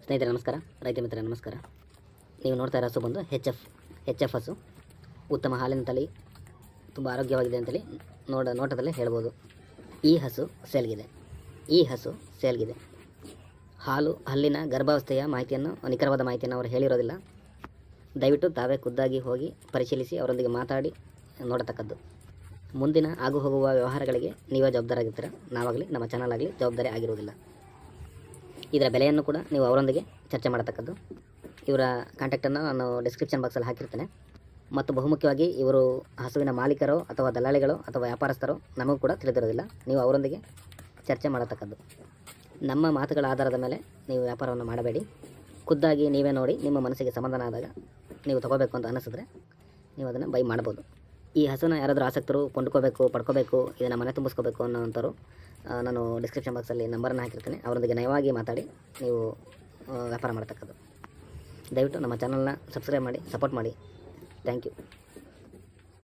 ಸ್ನೇಹಿತರೆ ನಮಸ್ಕಾರ ರೈತ ಮಿತ್ರ ನಮಸ್ಕಾರ ನೀವು ನೋಡ್ತಾ ಇರೋ ಹಸು ಬಂದು ಹೆಚ್ ಎಫ್ ಹೆಚ್ ಎಫ್ ಹಸು ಉತ್ತಮ ಹಾಲಿನ ತಳಿ ತುಂಬ ಆರೋಗ್ಯವಾಗಿದೆ ಅಂತೇಳಿ ನೋಡ ನೋಟದಲ್ಲೇ ಹೇಳ್ಬೋದು ಈ ಹಸು ಸೇಲ್ಗಿದೆ ಈ ಹಸು ಸೇಲ್ಗಿದೆ ಹಾಲು ಹಲ್ಲಿನ ಗರ್ಭಾವಸ್ಥೆಯ ಮಾಹಿತಿಯನ್ನು ನಿಖರವಾದ ಮಾಹಿತಿಯನ್ನು ಅವರು ಹೇಳಿರೋದಿಲ್ಲ ದಯವಿಟ್ಟು ತಾವೇ ಖುದ್ದಾಗಿ ಹೋಗಿ ಪರಿಶೀಲಿಸಿ ಅವರೊಂದಿಗೆ ಮಾತಾಡಿ ನೋಡತಕ್ಕದ್ದು ಮುಂದಿನ ಆಗು ಹೋಗುವ ವ್ಯವಹಾರಗಳಿಗೆ ನೀವೇ ಜವಾಬ್ದಾರಾಗಿರ್ತೀರ ನಾವಾಗಲಿ ನಮ್ಮ ಚಾನಲ್ ಆಗಲಿ ಜವಾಬ್ದಾರಿ ಆಗಿರುವುದಿಲ್ಲ ಇದರ ಬೆಲೆಯನ್ನು ಕೂಡ ನೀವು ಅವರೊಂದಿಗೆ ಚರ್ಚೆ ಮಾಡತಕ್ಕದ್ದು ಇವರ ಕಾಂಟ್ಯಾಕ್ಟನ್ನು ನಾನು ಡಿಸ್ಕ್ರಿಪ್ಷನ್ ಬಾಕ್ಸಲ್ಲಿ ಹಾಕಿರ್ತೇನೆ ಮತ್ತು ಬಹುಮುಖ್ಯವಾಗಿ ಇವರು ಹಸುವಿನ ಮಾಲೀಕರೋ ಅಥವಾ ದಲ್ಲಾಳಿಗಳೋ ಅಥವಾ ವ್ಯಾಪಾರಸ್ಥರೋ ನಮಗೂ ಕೂಡ ತಿಳಿದಿರೋದಿಲ್ಲ ನೀವು ಅವರೊಂದಿಗೆ ಚರ್ಚೆ ಮಾಡತಕ್ಕದ್ದು ನಮ್ಮ ಮಾತುಗಳ ಆಧಾರದ ಮೇಲೆ ನೀವು ವ್ಯಾಪಾರವನ್ನು ಮಾಡಬೇಡಿ ಖುದ್ದಾಗಿ ನೀವೇ ನೋಡಿ ನಿಮ್ಮ ಮನಸ್ಸಿಗೆ ಸಮಾಧಾನ ಆದಾಗ ನೀವು ತಗೋಬೇಕು ಅಂತ ಅನಿಸಿದ್ರೆ ನೀವು ಅದನ್ನು ಬೈ ಮಾಡ್ಬೋದು ಈ ಹಸುನ ಯಾರಾದರೂ ಆಸಕ್ತರು ಕೊಂಡ್ಕೋಬೇಕು ಪಡ್ಕೋಬೇಕು ಇದನ್ನು ಮನೆ ತುಂಬಿಸ್ಕೋಬೇಕು ಅನ್ನೋವಂಥವ್ರು ಆ, ನಾನು ಡಿಸ್ಕ್ರಿಪ್ಷನ್ ಬಾಕ್ಸಲ್ಲಿ ನಂಬರನ್ನು ಹಾಕಿರ್ತೀನಿ ಅವರೊಂದಿಗೆ ನಯವಾಗಿ ಮಾತಾಡಿ ನೀವು ಆ, ವ್ಯಾಪಾರ ಮಾಡ್ತಕ್ಕದ್ದು ದಯವಿಟ್ಟು ನಮ್ಮ ಚಾನಲ್ನ ಸಬ್ಸ್ಕ್ರೈಬ್ ಮಾಡಿ ಸಪೋರ್ಟ್ ಮಾಡಿ ಥ್ಯಾಂಕ್ ಯು